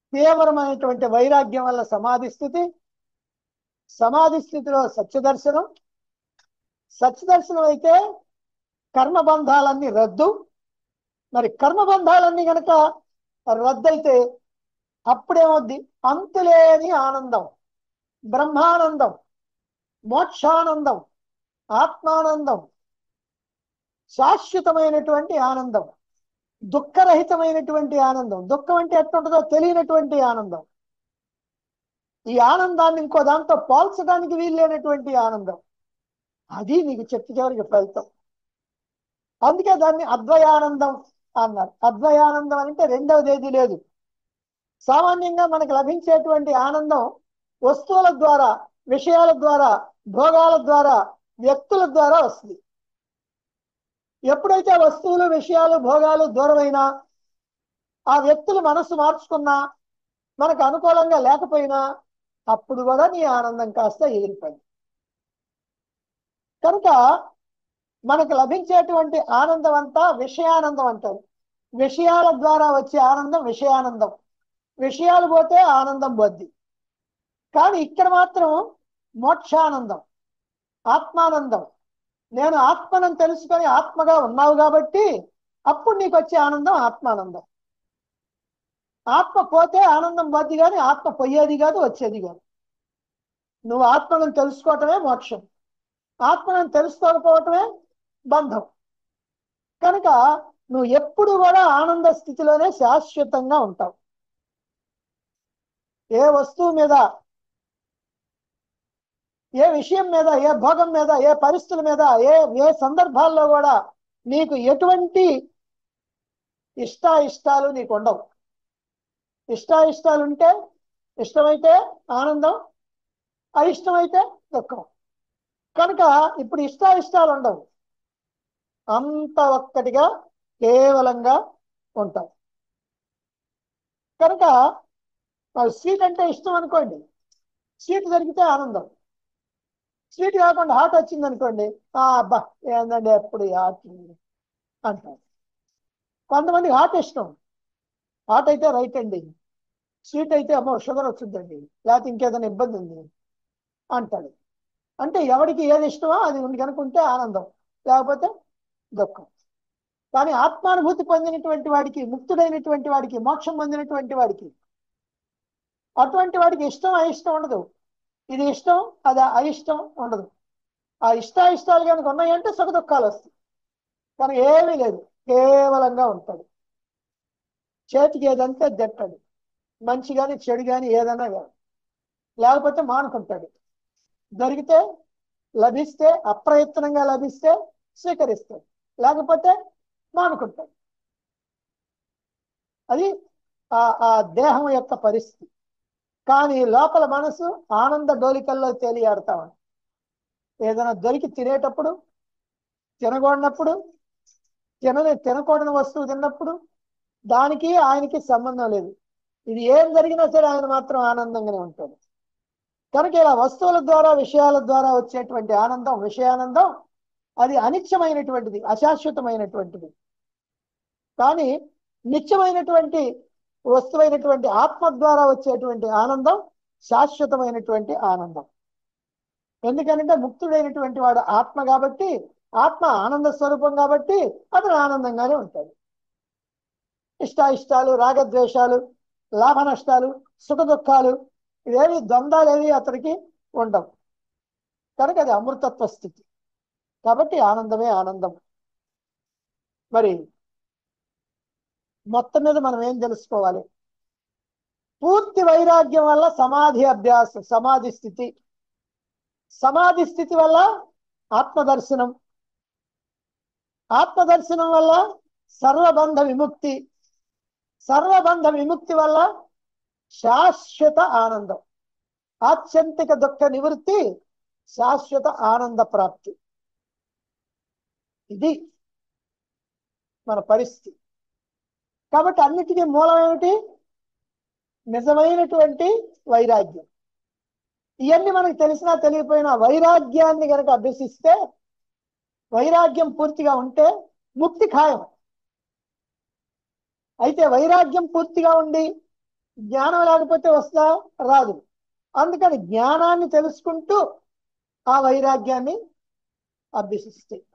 తీవ్రమైనటువంటి వైరాగ్యం వల్ల సమాధి స్థితి సమాధి స్థితిలో సత్యదర్శనం సత్యదర్శనం అయితే కర్మబంధాలన్నీ రద్దు మరి కర్మబంధాలన్నీ గనక రద్దయితే అప్పుడేమవుద్ది అంతులేని ఆనందం బ్రహ్మానందం మోక్షానందం ఆత్మానందం శాశ్వతమైనటువంటి ఆనందం దుఃఖరహితమైనటువంటి ఆనందం దుఃఖం అంటే ఎట్లుంటుందో తెలియనటువంటి ఆనందం ఈ ఆనందాన్ని ఇంకో దాంతో పోల్చడానికి వీల్లేనటువంటి ఆనందం అది నీకు చెట్టు చివరికి ఫలితం అందుకే దాన్ని అద్వయానందం అన్నారు అద్వయానందం అంటే రెండవది ఏది లేదు సామాన్యంగా మనకు లభించేటువంటి ఆనందం వస్తువుల ద్వారా విషయాల ద్వారా భోగాల ద్వారా వ్యక్తుల ద్వారా వస్తుంది ఎప్పుడైతే వస్తువులు విషయాలు భోగాలు దూరమైనా ఆ వ్యక్తులు మనసు మార్చుకున్నా మనకు అనుకూలంగా లేకపోయినా అప్పుడు కూడా నీ ఆనందం కాస్త ఎగిరిపోయింది కనుక మనకు లభించేటువంటి ఆనందం అంతా విషయానందం అంటారు విషయాల ద్వారా వచ్చే ఆనందం విషయానందం విషయాలు పోతే ఆనందం పోద్ది కానీ ఇక్కడ మాత్రం మోక్షానందం ఆత్మానందం నేను ఆత్మను తెలుసుకొని ఆత్మగా ఉన్నావు కాబట్టి అప్పుడు నీకు వచ్చే ఆనందం ఆత్మానందం ఆత్మ పోతే ఆనందం పోద్ది కానీ ఆత్మ పోయేది కాదు వచ్చేది కాదు నువ్వు ఆత్మను తెలుసుకోవటమే మోక్షం ఆత్మను తెలుసుకోకపోవటమే బంధం కనుక నువ్వు ఎప్పుడు కూడా ఆనంద స్థితిలోనే శాశ్వతంగా ఉంటావు ఏ వస్తువు మీద ఏ విషయం మీద ఏ భోగం మీద ఏ పరిస్థితుల మీద ఏ ఏ సందర్భాల్లో కూడా నీకు ఎటువంటి ఇష్టాయిష్టాలు నీకు ఉండవు ఇష్టాయిష్టాలు ఉంటే ఇష్టమైతే ఆనందం అయిష్టమైతే దుఃఖం కనుక ఇప్పుడు ఇష్టాయిష్టాలు ఉండవు అంత ఒక్కటిగా కేవలంగా ఉంటాం కనుక స్వీట్ అంటే ఇష్టం అనుకోండి స్వీట్ దొరికితే ఆనందం స్వీట్ కాకుండా హాట్ వచ్చింది అనుకోండి ఆ అబ్బా ఏందండి ఎప్పుడు ఈ హాట్ అంటారు కొంతమంది హాట్ ఇష్టం హాట్ అయితే రైట్ అండి స్వీట్ అయితే అమ్మో షుగర్ వచ్చిందండి లేకపోతే ఇంకేదైనా ఇబ్బంది ఉంది అంటాడు అంటే ఎవరికి ఏది ఇష్టమో అది ఉంది కనుకుంటే ఆనందం లేకపోతే దుఃఖం కానీ ఆత్మానుభూతి పొందినటువంటి వాడికి ముక్తుడైనటువంటి వాడికి మోక్షం పొందినటువంటి వాడికి అటువంటి వాడికి ఇష్టం అయిష్టం ఉండదు ఇది ఇష్టం అది అయిష్టం ఉండదు ఆ ఇష్టాయిష్టాలు కనుక ఉన్నాయంటే సుఖ దుఃఖాలు వస్తాయి కానీ ఏమీ లేదు కేవలంగా ఉంటాడు చేతికి ఏదంటే దెట్టడు మంచి కానీ చెడు కానీ ఏదైనా కాదు లేకపోతే మానుకుంటాడు దొరికితే లభిస్తే అప్రయత్నంగా లభిస్తే స్వీకరిస్తాడు లేకపోతే మానుకుంటాడు అది ఆ ఆ దేహం యొక్క పరిస్థితి కానీ లోపల మనసు ఆనంద డోలికల్లో తేలియాడుతామని ఏదైనా దొరికి తినేటప్పుడు తినకూడనప్పుడు తినని తినకూడని వస్తువు తిన్నప్పుడు దానికి ఆయనకి సంబంధం లేదు ఇది ఏం జరిగినా సరే ఆయన మాత్రం ఆనందంగానే ఉంటాడు కనుక ఇలా వస్తువుల ద్వారా విషయాల ద్వారా వచ్చేటువంటి ఆనందం విషయానందం అది అనిత్యమైనటువంటిది అశాశ్వతమైనటువంటిది కానీ నిత్యమైనటువంటి వస్తువైనటువంటి ఆత్మ ద్వారా వచ్చేటువంటి ఆనందం శాశ్వతమైనటువంటి ఆనందం ఎందుకంటే ముక్తుడైనటువంటి వాడు ఆత్మ కాబట్టి ఆత్మ ఆనంద స్వరూపం కాబట్టి అతను ఆనందంగానే ఉంటాడు ఇష్టాయిష్టాలు రాగద్వేషాలు లాభ నష్టాలు సుఖ దుఃఖాలు ఇవేవి ద్వంద్వాలు ఏవి అతనికి ఉండవు కనుక అది అమృతత్వ స్థితి కాబట్టి ఆనందమే ఆనందం మరి మొత్తం మీద మనం ఏం తెలుసుకోవాలి పూర్తి వైరాగ్యం వల్ల సమాధి అభ్యాసం సమాధి స్థితి సమాధి స్థితి వల్ల ఆత్మదర్శనం ఆత్మదర్శనం వల్ల సర్వబంధ విముక్తి సర్వబంధ విముక్తి వల్ల శాశ్వత ఆనందం ఆత్యంతిక దుఃఖ నివృత్తి శాశ్వత ఆనంద ప్రాప్తి ఇది మన పరిస్థితి కాబట్టి అన్నిటికీ మూలం ఏమిటి నిజమైనటువంటి వైరాగ్యం ఇవన్నీ మనకు తెలిసినా తెలియపోయినా వైరాగ్యాన్ని కనుక అభ్యసిస్తే వైరాగ్యం పూర్తిగా ఉంటే ముక్తి ఖాయం అయితే వైరాగ్యం పూర్తిగా ఉండి జ్ఞానం లేకపోతే వస్తా రాదు అందుకని జ్ఞానాన్ని తెలుసుకుంటూ ఆ వైరాగ్యాన్ని అభ్యసిస్తాయి